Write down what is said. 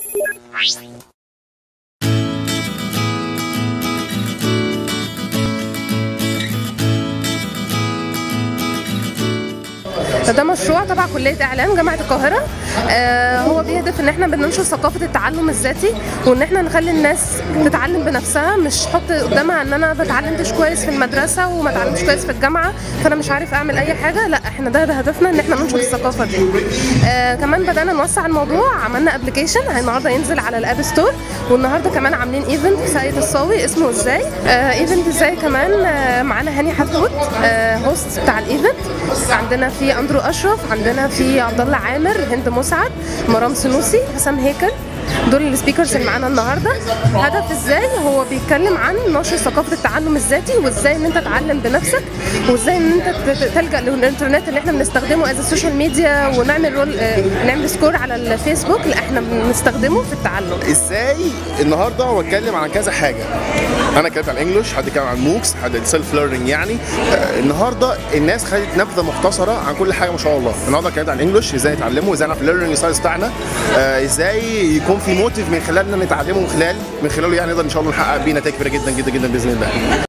فده مشروع تبع كليه اعلام جامعه القاهره آه هو بيهدف ان احنا بننشر ثقافه التعلم الذاتي وان احنا نخلي الناس تتعلم بنفسها مش حط قدامها ان انا ما اتعلمتش كويس في المدرسه وما اتعلمتش كويس في الجامعه فانا مش عارف اعمل اي حاجه لا احنا ده هدفنا ان احنا ننشر الثقافه دي آه كمان بدانا نوسع الموضوع عملنا ابلكيشن النهارده ينزل على الاب ستور والنهارده كمان عاملين ايفنت في ساقية الصاوي اسمه ازاي آه ايفنت ازاي كمان آه معانا هاني حتوت آه هوست بتاع الايفنت عندنا في اندرو اشرف عندنا في عبد الله عامر هند مسعد مرام سنوسي حسام هيكل دول السبيكرز اللي معانا النهارده هدف ازاي هو بيتكلم عن نشر ثقافه التعلم الذاتي وازاي ان انت تتعلم بنفسك وازاي ان انت ت- تلجا للانترنت اللي احنا بنستخدمه از السوشيال ميديا ونعمل رول آه، نعمل سكور على الفيسبوك لا احنا بنستخدمه في التعلم ازاي النهارده هو اتكلم عن كذا حاجه انا اتكلمت عن الانجليش حد اتكلم عن موكس حد سيلف ليرنينج يعني آه، النهارده الناس خدت نبذه مختصره عن كل حاجه ما شاء الله النهارده اتكلمت عن الانجليش ازاي نتعلمه ازاي نعرف الليرنينج ستايلز بتاعنا آه، ازاي يكون في موتيف من خلالنا نتعلمه من خلال من خلاله يعني نقدر ان شاء الله نحقق بيه نتائج كبيره جدا جدا جدا باذن الله